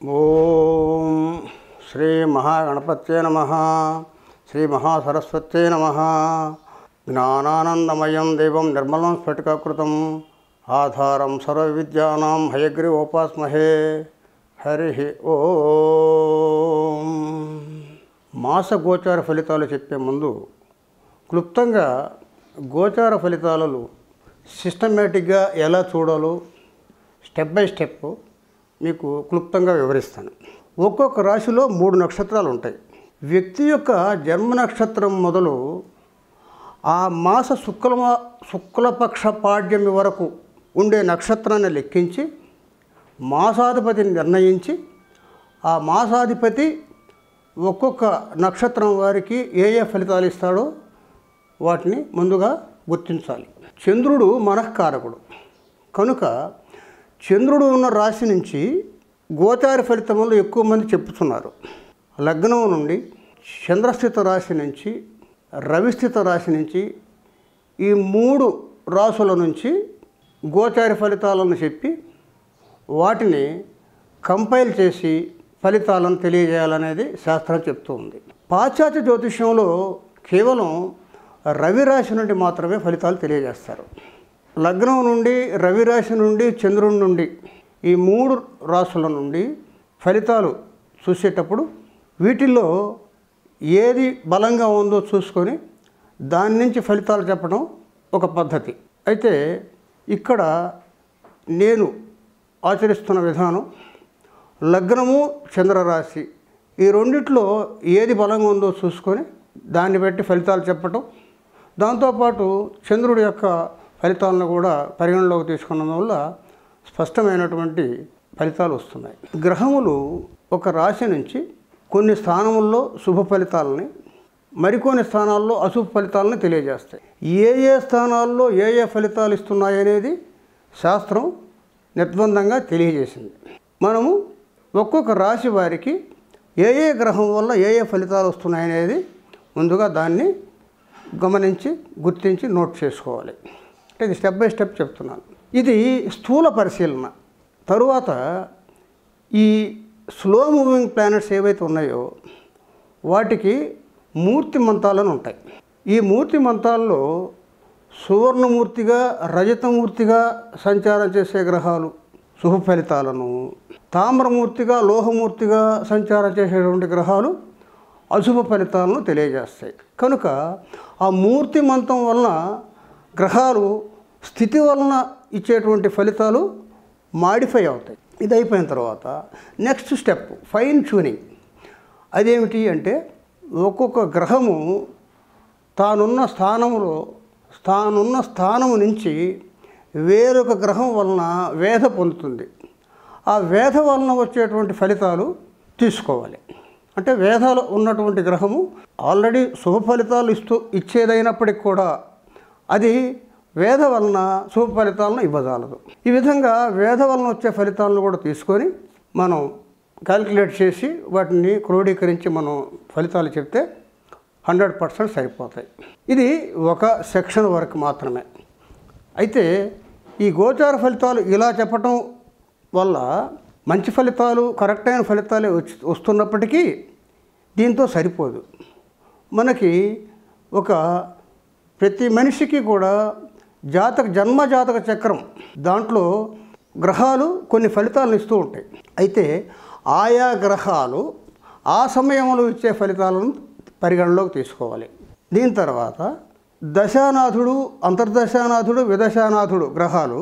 ఓం శ్రీ మహాగణపత్యే నమ శ్రీ మహాసరస్వత్యే నమ జ్ఞానానందమయం దేవం నిర్మలం స్ఫటికాకృతం ఆధారం సర్వవిద్యానాం హయగ్రీవోపాస్మహే హరి ఓం మాస గోచార ఫలితాలు చెప్పే ముందు క్లుప్తంగా గోచార ఫలితాలలో సిస్టమేటిక్గా ఎలా చూడాలో స్టెప్ బై స్టెప్ మీకు క్లుప్తంగా వివరిస్తాను ఒక్కొక్క రాశిలో మూడు నక్షత్రాలు ఉంటాయి వ్యక్తి యొక్క జన్మ నక్షత్రం మొదలు ఆ మాస శుక్ల శుక్లపక్ష పాడ్యమి వరకు ఉండే నక్షత్రాన్ని లెక్కించి మాసాధిపతిని నిర్ణయించి ఆ మాసాధిపతి ఒక్కొక్క నక్షత్రం వారికి ఏ ఏ ఫలితాలు ఇస్తాడో వాటిని ముందుగా గుర్తించాలి చంద్రుడు మనఃకారకుడు కనుక చంద్రుడు ఉన్న రాశి నుంచి గోచార ఫలితములు ఎక్కువ మంది చెప్పుతున్నారు లగ్నం నుండి చంద్రస్థిత రాశి నుంచి రవిస్థిత రాశి నుంచి ఈ మూడు రాసుల నుంచి గోచార ఫలితాలను చెప్పి వాటిని కంపైల్ చేసి ఫలితాలను తెలియజేయాలనేది శాస్త్రం చెప్తూ ఉంది పాశ్చాత్య జ్యోతిష్యంలో కేవలం రవి రాశి నుండి మాత్రమే ఫలితాలు తెలియజేస్తారు లగ్నం నుండి రవి రాశి నుండి చంద్రుడి నుండి ఈ మూడు రాసుల నుండి ఫలితాలు చూసేటప్పుడు వీటిల్లో ఏది బలంగా ఉందో చూసుకొని దాని నుంచి ఫలితాలు చెప్పడం ఒక పద్ధతి అయితే ఇక్కడ నేను ఆచరిస్తున్న విధానం లగ్నము చంద్రరాశి ఈ రెండిట్లో ఏది బలంగా ఉందో చూసుకొని దాన్ని బట్టి ఫలితాలు చెప్పటం దాంతోపాటు చంద్రుడి యొక్క ఫలితాలను కూడా పరిగణలోకి తీసుకున్న వల్ల స్పష్టమైనటువంటి ఫలితాలు వస్తున్నాయి గ్రహములు ఒక రాశి నుంచి కొన్ని స్థానముల్లో శుభ ఫలితాలని మరికొన్ని స్థానాల్లో అశుభ ఫలితాలను తెలియజేస్తాయి ఏ ఏ స్థానాల్లో ఏ ఏ ఫలితాలు ఇస్తున్నాయి అనేది శాస్త్రం నిర్బంధంగా తెలియజేసింది మనము ఒక్కొక్క రాశి వారికి ఏ ఏ గ్రహం వల్ల ఏ ఏ ఫలితాలు వస్తున్నాయనేది ముందుగా దాన్ని గమనించి గుర్తించి నోట్ చేసుకోవాలి అంటే ఇది స్టెప్ బై స్టెప్ చెప్తున్నాను ఇది స్థూల పరిశీలన తరువాత ఈ స్లో మూవింగ్ ప్లానెట్స్ ఏవైతే ఉన్నాయో వాటికి మూర్తి మంతాలను ఉంటాయి ఈ మూర్తి మంతాల్లో సువర్ణమూర్తిగా రజతమూర్తిగా సంచారం చేసే గ్రహాలు శుభ ఫలితాలను తామ్రమూర్తిగా లోహమూర్తిగా సంచారం చేసేటువంటి గ్రహాలు అశుభ ఫలితాలను తెలియజేస్తాయి కనుక ఆ మూర్తి మంతం వలన గ్రహాలు స్థితి వలన ఇచ్చేటువంటి ఫలితాలు మాడిఫై అవుతాయి ఇది అయిపోయిన తర్వాత నెక్స్ట్ స్టెప్ ఫైన్ ట్యూనింగ్ అదేమిటి అంటే ఒక్కొక్క గ్రహము తానున్న స్థానములో తానున్న స్థానము నుంచి వేరొక గ్రహం వలన వేధ పొందుతుంది ఆ వేధ వలన వచ్చేటువంటి ఫలితాలు తీసుకోవాలి అంటే వేదాలు ఉన్నటువంటి గ్రహము ఆల్రెడీ శుభ ఫలితాలు ఇస్తూ ఇచ్చేదైనప్పటికి కూడా అది వేద వలన శుభ ఫలితాలను ఇవ్వజాలదు ఈ విధంగా వేద వలన వచ్చే ఫలితాలను కూడా తీసుకొని మనం క్యాలిక్యులేట్ చేసి వాటిని క్రోడీకరించి మనం ఫలితాలు చెప్తే హండ్రెడ్ పర్సెంట్ సరిపోతాయి ఇది ఒక సెక్షన్ వరకు మాత్రమే అయితే ఈ గోచార ఫలితాలు ఇలా చెప్పటం వల్ల మంచి ఫలితాలు కరెక్ట్ అయిన ఫలితాలే వచ్చి వస్తున్నప్పటికీ దీంతో సరిపోదు మనకి ఒక ప్రతి మనిషికి కూడా జాతక జన్మ జాతక చక్రం దాంట్లో గ్రహాలు కొన్ని ఫలితాలను ఇస్తూ ఉంటాయి అయితే ఆయా గ్రహాలు ఆ సమయంలో ఇచ్చే ఫలితాలను పరిగణలోకి తీసుకోవాలి దీని తర్వాత దశానాథుడు అంతర్దశానాథుడు విదశానాథుడు గ్రహాలు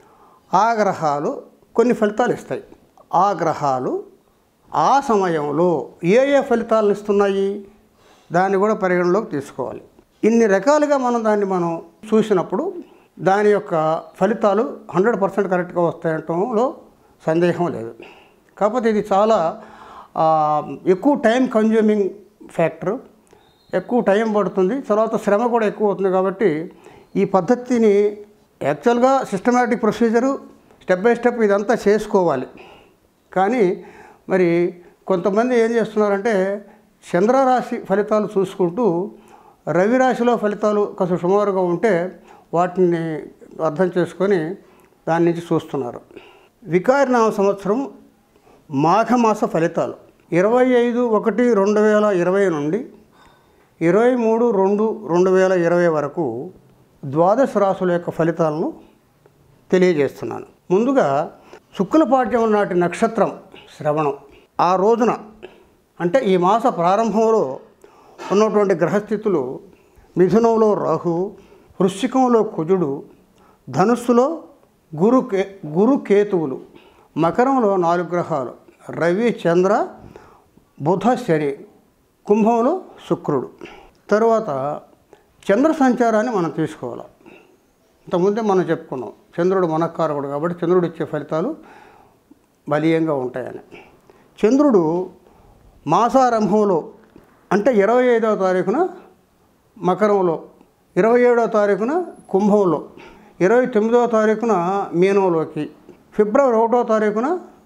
ఆ గ్రహాలు కొన్ని ఫలితాలు ఇస్తాయి ఆ గ్రహాలు ఆ సమయంలో ఏ ఏ ఫలితాలను ఇస్తున్నాయి దాన్ని కూడా పరిగణలోకి తీసుకోవాలి ఇన్ని రకాలుగా మనం దాన్ని మనం చూసినప్పుడు దాని యొక్క ఫలితాలు హండ్రెడ్ పర్సెంట్ కరెక్ట్గా వస్తాయటంలో సందేహం లేదు కాకపోతే ఇది చాలా ఆ, ఎక్కువ టైం కన్జ్యూమింగ్ ఫ్యాక్టర్ ఎక్కువ టైం పడుతుంది తర్వాత శ్రమ కూడా ఎక్కువ అవుతుంది కాబట్టి ఈ పద్ధతిని యాక్చువల్గా systematic procedure step by step ఇదంతా చేసుకోవాలి కానీ మరి కొంతమంది ఏం చేస్తున్నారంటే చంద్రరాశి ఫలితాలు చూసుకుంటూ రవి రాశిలో ఫలితాలు కాస్త సుమారుగా ఉంటే వాటిని అర్థం చేసుకొని దాని నుంచి చూస్తున్నారు వికారినామ సంవత్సరం మాఘమాస ఫలితాలు ఇరవై ఐదు ఒకటి రెండు వేల ఇరవై నుండి ఇరవై మూడు రెండు రెండు వేల ఇరవై వరకు ద్వాదశ రాసుల యొక్క ఫలితాలను తెలియజేస్తున్నాను ముందుగా శుక్లపాఠ్యం నాటి నక్షత్రం శ్రవణం ఆ రోజున అంటే ఈ మాస ప్రారంభంలో ఉన్నటువంటి గ్రహస్థితులు మిథునంలో రాహు వృశ్చికంలో కుజుడు ధనుస్సులో గురు కే గురు కేతువులు మకరంలో నాలుగు గ్రహాలు రవి చంద్ర బుధ శని కుంభంలో శుక్రుడు తరువాత చంద్ర సంచారాన్ని మనం తీసుకోవాలి ఇంతకుముందే మనం చెప్పుకున్నాం చంద్రుడు మనకారకుడు కాబట్టి చంద్రుడు ఇచ్చే ఫలితాలు బలీయంగా ఉంటాయని చంద్రుడు మాసారంభంలో అంటే ఇరవై ఐదవ తారీఖున మకరంలో ఇరవై ఏడవ తారీఖున కుంభంలో ఇరవై తొమ్మిదవ తారీఖున మీనంలోకి ఫిబ్రవరి ఒకటో తారీఖున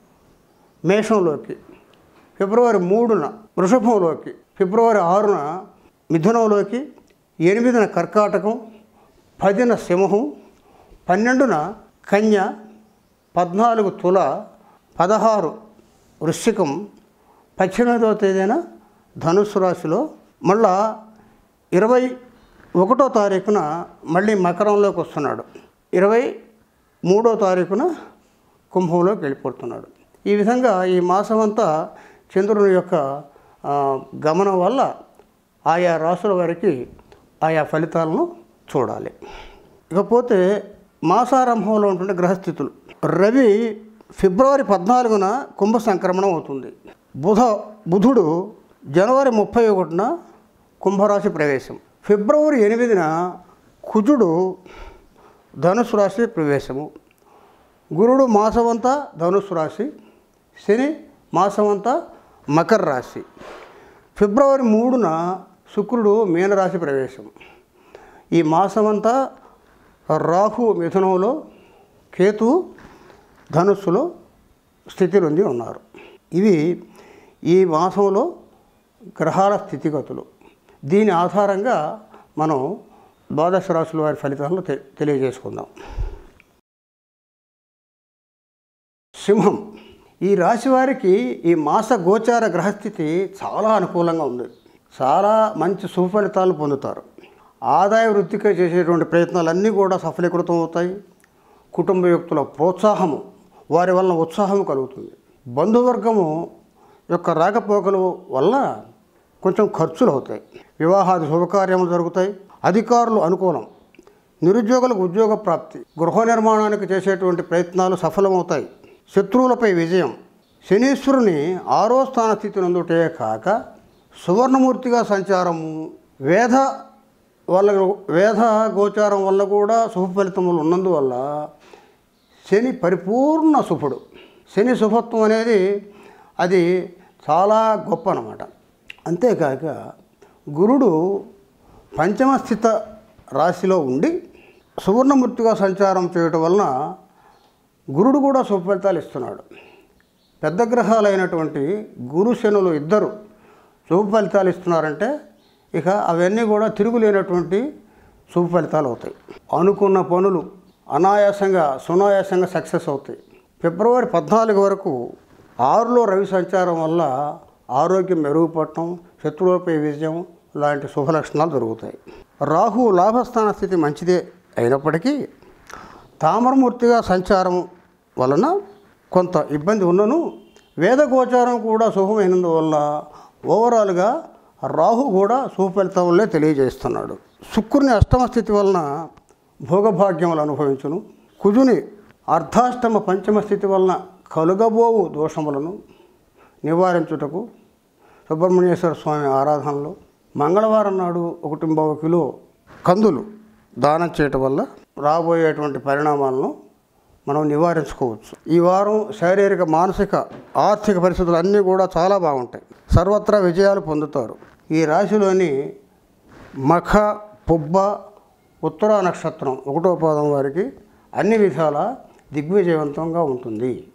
మేషంలోకి ఫిబ్రవరి మూడున వృషభంలోకి ఫిబ్రవరి ఆరున మిథునంలోకి ఎనిమిదిన కర్కాటకం పదిన సింహం పన్నెండున కన్య పద్నాలుగు తుల పదహారు వృశ్చికం పద్దెనిమిదవ తేదీన ధనుస్సు రాశిలో మళ్ళా ఇరవై ఒకటో తారీఖున మళ్ళీ మకరంలోకి వస్తున్నాడు ఇరవై మూడో తారీఖున కుంభంలోకి వెళ్ళిపోతున్నాడు ఈ విధంగా ఈ మాసం అంతా చంద్రుని యొక్క ఆ, గమనం వల్ల ఆయా రాసుల వారికి ఆయా ఫలితాలను చూడాలి ఇకపోతే మాసారంభంలో ఉంటుండే గ్రహస్థితులు రవి ఫిబ్రవరి పద్నాలుగున కుంభ సంక్రమణం అవుతుంది బుధ బుధుడు జనవరి ముప్పై ఒకటిన కుంభరాశి ప్రవేశం ఫిబ్రవరి ఎనిమిదిన కుజుడు ధనుసు రాశి ప్రవేశము గురుడు మాసమంతా ధనుసు రాశి శని మాసమంతా మకర రాశి ఫిబ్రవరి మూడున శుక్రుడు మీనరాశి ప్రవేశం ఈ మాసమంతా రాహు మిథునంలో కేతు ధనుస్సులో స్థితి పొంది ఉన్నారు ఇవి ఈ మాసంలో గ్రహాల స్థితిగతులు దీని ఆధారంగా మనం ద్వాదశ రాశుల వారి ఫలితాలను తె తెలియజేసుకుందాం సింహం ఈ రాశి వారికి ఈ మాస గోచార గ్రహస్థితి చాలా అనుకూలంగా ఉంది చాలా మంచి సుఫలితాలు పొందుతారు ఆదాయ వృద్ధికై చేసేటువంటి ప్రయత్నాలన్నీ కూడా సఫలీకృతం అవుతాయి కుటుంబ వ్యక్తుల ప్రోత్సాహము వారి వలన ఉత్సాహం కలుగుతుంది బంధువర్గము యొక్క రాకపోకల వల్ల కొంచెం ఖర్చులు అవుతాయి వివాహాది శుభకార్యములు జరుగుతాయి అధికారులు అనుకూలం నిరుద్యోగులకు ఉద్యోగ ప్రాప్తి గృహ నిర్మాణానికి చేసేటువంటి ప్రయత్నాలు సఫలమవుతాయి శత్రువులపై విజయం శనీశ్వరుని ఆరో స్థాన స్థితి నందుటే కాక సువర్ణమూర్తిగా సంచారము వేద వల్ల వేద గోచారం వల్ల కూడా శుభ ఫలితములు ఉన్నందువల్ల శని పరిపూర్ణ శుభుడు శని శుభత్వం అనేది అది చాలా గొప్ప అన్నమాట అంతేకాక గురుడు పంచమ స్థిత రాశిలో ఉండి సువర్ణమూర్తిగా సంచారం చేయటం వలన గురుడు కూడా శుభ ఫలితాలు ఇస్తున్నాడు పెద్ద గ్రహాలైనటువంటి గురు శనులు ఇద్దరు శుభ ఫలితాలు ఇస్తున్నారంటే ఇక అవన్నీ కూడా తిరుగులేనటువంటి శుభ ఫలితాలు అవుతాయి అనుకున్న పనులు అనాయాసంగా సునాయాసంగా సక్సెస్ అవుతాయి ఫిబ్రవరి పద్నాలుగు వరకు ఆరులో రవి సంచారం వల్ల ఆరోగ్యం మెరుగుపడటం శత్రువులపై విజయం లాంటి శుభ లక్షణాలు జరుగుతాయి రాహు లాభస్థాన స్థితి మంచిదే అయినప్పటికీ తామరమూర్తిగా సంచారం వలన కొంత ఇబ్బంది ఉన్నను వేద గోచారం కూడా శుభమైనందువల్ల ఓవరాల్గా రాహు కూడా శుభ ఫలితాలనే తెలియజేస్తున్నాడు శుక్రుని అష్టమ స్థితి వలన భోగభాగ్యములు అనుభవించును కుజుని అర్ధాష్టమ పంచమ స్థితి వలన కలుగబోవు దోషములను నివారించుటకు సుబ్రహ్మణ్యేశ్వర స్వామి ఆరాధనలో మంగళవారం నాడు ఒకటి బావ కిలో కందులు దానం చేయటం వల్ల రాబోయేటువంటి పరిణామాలను మనం నివారించుకోవచ్చు ఈ వారం శారీరక మానసిక ఆర్థిక పరిస్థితులు అన్నీ కూడా చాలా బాగుంటాయి సర్వత్రా విజయాలు పొందుతారు ఈ రాశిలోని మఖ పుబ్బ ఉత్తర నక్షత్రం ఒకటో పాదం వారికి అన్ని విధాల దిగ్విజయవంతంగా ఉంటుంది